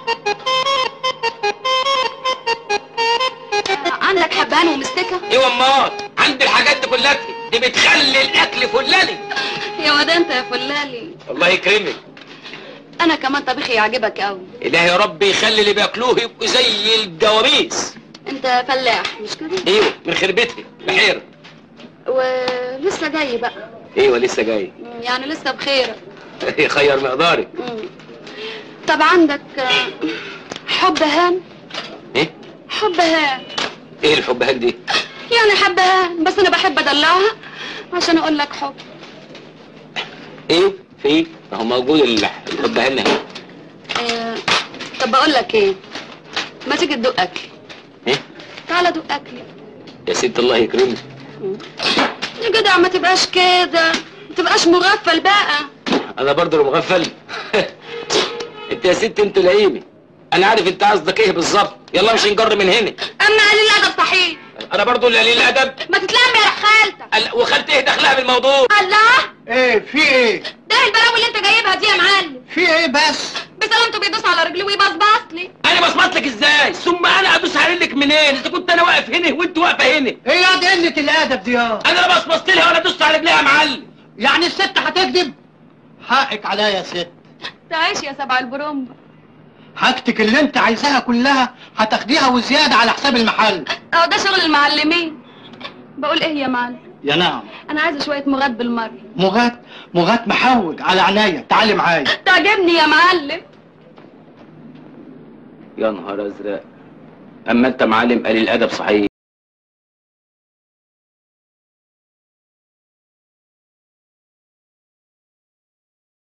عندك حبهان ومستكه ايوه امال عندي الحاجات دي كلها دي بتخلي الاكل فلالي يا واد انت يا فلالي الله يكرمك انا كمان طبيخي يعجبك قوي الهي يا رب يخلي اللي بياكلوه يبقوا زي الجواميس انت فلاح مش كده ايوه من خربتي بحيره ولسه جاي بقى ايوه لسه جاي مم، يعني لسه بخير خير مقدارك مم. طب عندك آه، حب هان ايه حب هان ايه الحب دي يعني حبهان بس انا بحب ادلعها عشان اقول لك حب ايه في ما هو موجود الح- الحب هنا اهو آه، طب بقول لك ايه ما تيجي تدوق اكل ايه تعالى دوق اكلي يا ست الله يكرمك يا جدع ما تبقاش كده ما تبقاش مغفل بقى انا برضه اللي مغفل انت يا ست انت لئيمه انا عارف انت قصدك ايه بالظبط يلا مش نجر من هنا اما قليل الادب صحيح انا برضه اللي قليل الادب ما تتلم يا خالتك قال- وخالتي ايه دخلها بالموضوع الله ايه في ايه ده البلاوي اللي انت جايبها دي يا معلم في ايه بس بسلامته بيدوس على رجلي ويبصبص لي انا بصمت لك ازاي ثم انا ادوس على رجلك منين اذا كنت انا واقف هنا وانت واقفه هنا ايه يا دي قله الادب دي يا انا لا بصمت لها ولا دوست على رجليها يا معلم يعني الست هتكذب حقك عليا يا ست تعيش يا سبع البرومبا حاجتك اللي انت عايزاها كلها هتاخديها وزياده على حساب المحل اهو ده شغل المعلمين بقول ايه يا معلم يا نعم انا عايزه شويه مغاد بالمره مغات مغات محوج على عينيا تعالي معايا تعجبني يا معلم يا نهار ازرق اما انت معلم قليل الادب صحيح